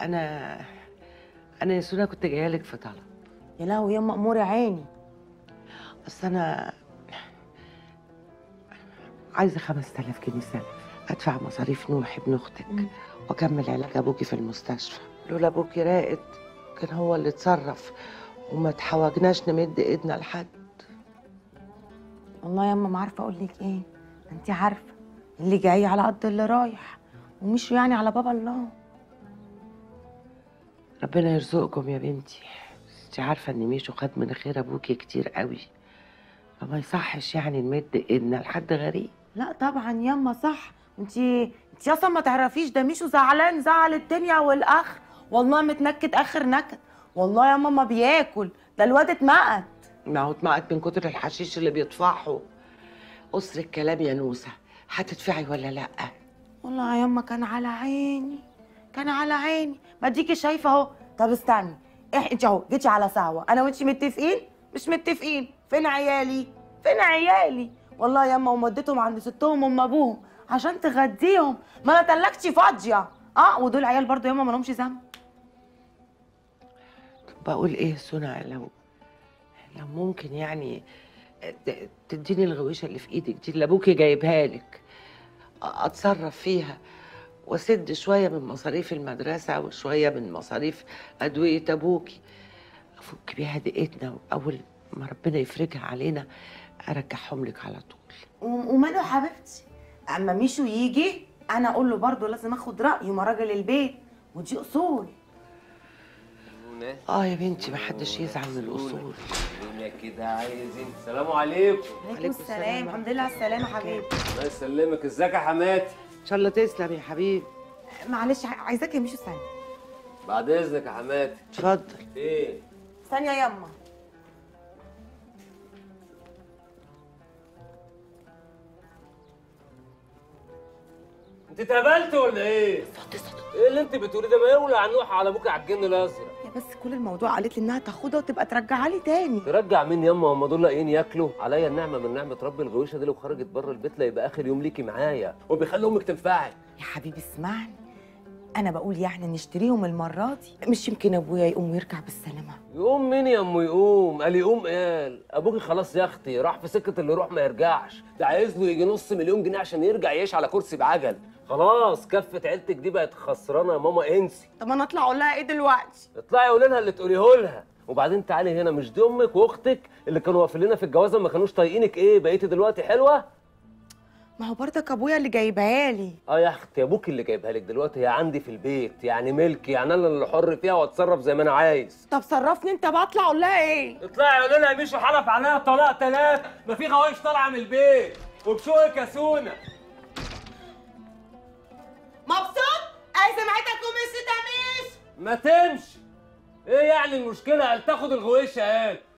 انا انا يا سونا كنت جايه لك في طلب يا لهوي يا مأمورة عيني اصل انا عايزه 5000 جنيه سنه ادفع مصاريف نوح ابن اختك واكمل علاج ابوكي في المستشفى لولا ابوكي راقد كان هو اللي اتصرف وما تحوجناش نمد ايدنا لحد والله ياما ما عارفه اقول لك ايه انت عارفه اللي جاي على قد اللي رايح ومش يعني على باب الله ربنا يرزقكم يا بنتي بس انت عارفه ان ميشو خد من خير ابوكي كتير قوي فما يصحش يعني نمد ايدنا لحد غريب لا طبعا ياما صح انت انت اصلا ما تعرفيش ده ميشو زعلان زعل الدنيا والاخر والله متنكد اخر نكد والله يا ماما بياكل ده الواد اتمقت ما هو اتمقت من كتر الحشيش اللي بيطفحه قصر الكلام يا نوسه هتدفعي ولا لا والله يا يما كان على عيني كان على عيني ما اديكي شايفه اهو طب استني إح انت اهو جيتي على سهوه انا وانت متفقين مش متفقين فين عيالي فين عيالي والله يا يما ومدتهم عند ستهم وام ابوهم عشان تغديهم ما انا تلاجتي فاضيه اه ودول عيال برضه ياما ما لهمش ذنب بقول ايه سنة لو لو ممكن يعني ت- تديني الغويشة اللي في ايدك دي اللي ابوكي جايبها لك أ- اتصرف فيها واسد شوية من مصاريف المدرسة وشوية من مصاريف أدوية أبوكي أفك بيها دقيقتنا وأول ما ربنا يفرجها علينا أرجعهم لك على طول و- وماله يا حبيبتي اما ميشو يجي انا اقول له برضه لازم اخد رايه ما راجل البيت ودي اصول آه يا بنتي محدش يزعل من الأصول الدنيا كده عايزين السلام عليكم عليكم السلام الحمد لله على السلامه حبيبي الله يسلمك ازيك يا حماتي إن شاء الله تسلم يا حبيبي معلش ع- عايزاك يا ميشو ثانيه بعد اذنك يا حماتي اتفضل ايه ثانيه ياما انت اتهبلت ولا ايه ايه اللي انت بتقوليه ده ما يولع عن نوح على ابوك على الجن الازرق يا بس كل الموضوع قالت لي انها تاخدها وتبقى ترجعها لي تاني ترجع مين ياما هم دول لاقيين ياكلوا عليا النعمه من نعمه رب الغويشه دي لو خرجت بره البيت لا يبقى اخر يوم ليكي معايا وبيخلي امك تنفعي يا حبيبي اسمعني انا بقول يعني نشتريهم المره دي مش يمكن ابويا يقوم ويرجع بالسلامه يقوم مين يا ام يقوم قال يقوم قال ابوكي خلاص يا اختي راح في سكه اللي يروح ما يرجعش ده عايز له يجي نص مليون جنيه عشان يرجع يعيش على كرسي بعجل خلاص كفه عيلتك دي بقت خسرانه يا ماما انسي طب انا اطلع اقول لها ايه دلوقتي اطلعي قولي لها اللي تقوليه لها وبعدين تعالي هنا مش دي امك واختك اللي كانوا واقفين لنا في الجوازه ما كانوش طايقينك ايه بقيتي دلوقتي حلوه ما هو برضك ابويا اللي جايبها لي اه يا اختي ابوك اللي جايبها لك دلوقتي هي عندي في البيت يعني ملكي يعني انا اللي حر فيها واتصرف زي ما انا عايز طب صرفني انت بقى اطلع اقول لها ايه اطلعي قولي لها مشوا حلف عليها طلاق تلات ما في غوايش طالعه من البيت وبشوقك يا سونا مبسوط اي سمعتك ومش تميش ما تمشي ايه يعني المشكله قال تاخد الغويشه قال